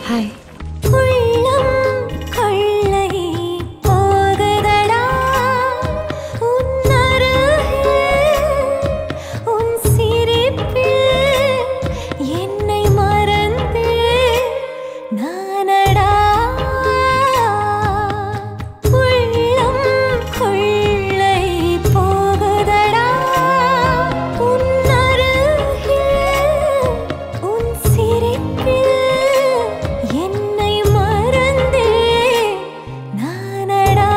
Hi உள்ளம் கொள்ளை போகுதடா உன் அருகில் உன் சிரிப்பில் என்னை மறந்து நானடா உள்ளம் கொள்ளை போகுதடா உன் அருகில் உன் சிரிப்பில் என்னை மறந்து நானடா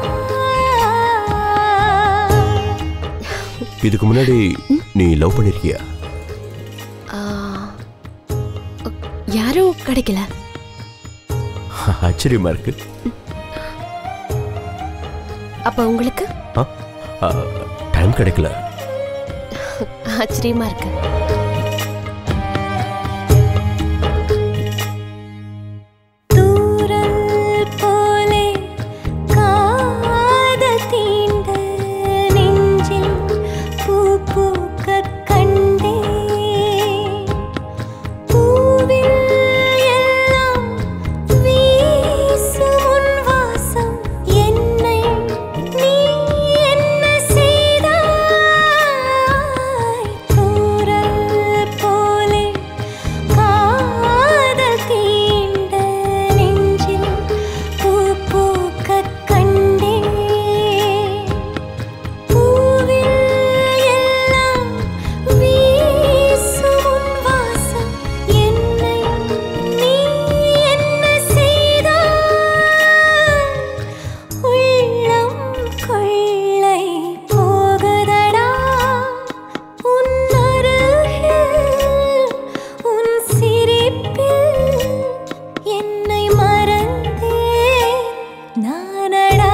இதுக்கு முன்னாடி நீ லவ் பண்ணிருக்கியா ஆ, யாரும் கிடைக்கல ஆச்சரியமா இருக்கு அப்ப உங்களுக்கு டைம் கிடைக்கல ஆச்சரியமா இருக்கு தூரல் போலே காதல் தீண்ட நெஞ்சில் பூ பூக்கக் கண்டேன். பூவில் எல்லாம் வீசும் உன் வாசம். என்னை நீ என்ன செய்தாய்? தூரல் போலே காதல் தீண்ட நெஞ்சில் பூ பூக்கக் கண்டேன். பூவில் எல்லாம் வீசும் உன் வாசம். என்னை நீ என்ன செய்தாய்? உள்ளம் கொள்ளை போகுதடா உன் அருகில் உன் சிரிப்பில் என்னை மறந்தேன் நானடா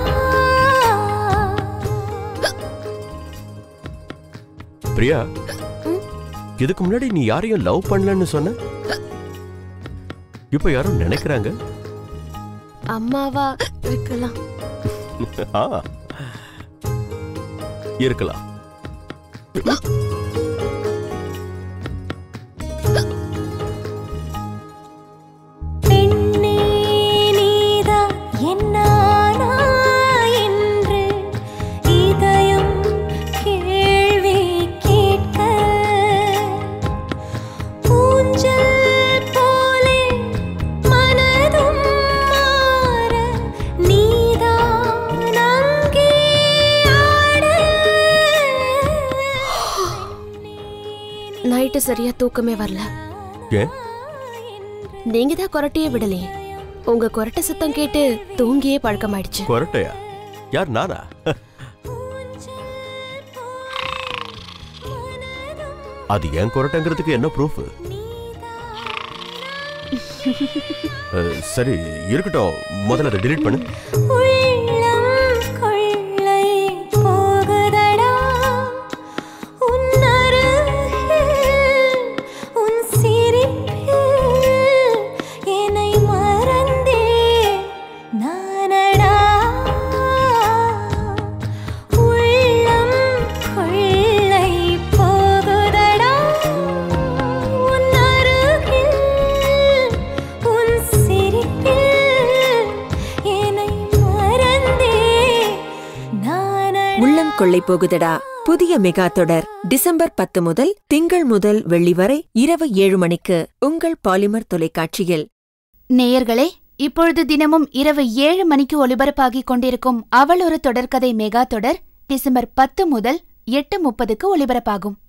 பிரியா இதுக்கு முன்னாடி நீ யாரையும் லவ் பண்ணலன்னு சொன்ன இப்போ யாரும் நினைக்கிறாங்க அம்மாவா இருக்கலாம் ஆ. இருக்கலாம் பெண்ணே நீதான் என்னானா என்று இதயம் கேள்வி கேட்க ஊஞ்சல் போலே மனதும் மாற நீதான் அங்கே ஆட நைட்டு சரியா தூக்கமே வரல ஏன் நீங்க தான் கொரட்டையே விடலையே உங்க கொரட்டை சத்தம் கேட்டு தூங்கியே பழக்கமாயிடுச்சு கொரட்டையா யார் நானா அது ஏன் கொரட்டைங்கிறதுக்கு என்ன ப்ரூஃப் சரி இருக்கட்டும் முதல்ல அதை delete பண்ணு உள்ளம் கொள்ளை போகுதடா உன் அருகில் உன் சிரிப்பில் என்னை மறந்தே நானடா உள்ளம் கொள்ளை போகுதடா உன் அருகில் உன் சிரிப்பில் என்னை மறந்தே நானடா உள்ளம் கொள்ளை போகுதடா புதிய மெகா தொடர் டிசம்பர் பத்து முதல் திங்கள் முதல் வெள்ளி வரை இரவு ஏழு மணிக்கு உங்கள் பாலிமர் தொலைக்காட்சியில் நேயர்களே இப்பொழுது தினமும் இரவு ஏழு மணிக்கு ஒலிபரப்பாகிக் கொண்டிருக்கும் அவள் ஒரு தொடர்கதை மெகா தொடர் டிசம்பர் பத்து முதல் எட்டு முப்பதுக்கு ஒலிபரப்பாகும்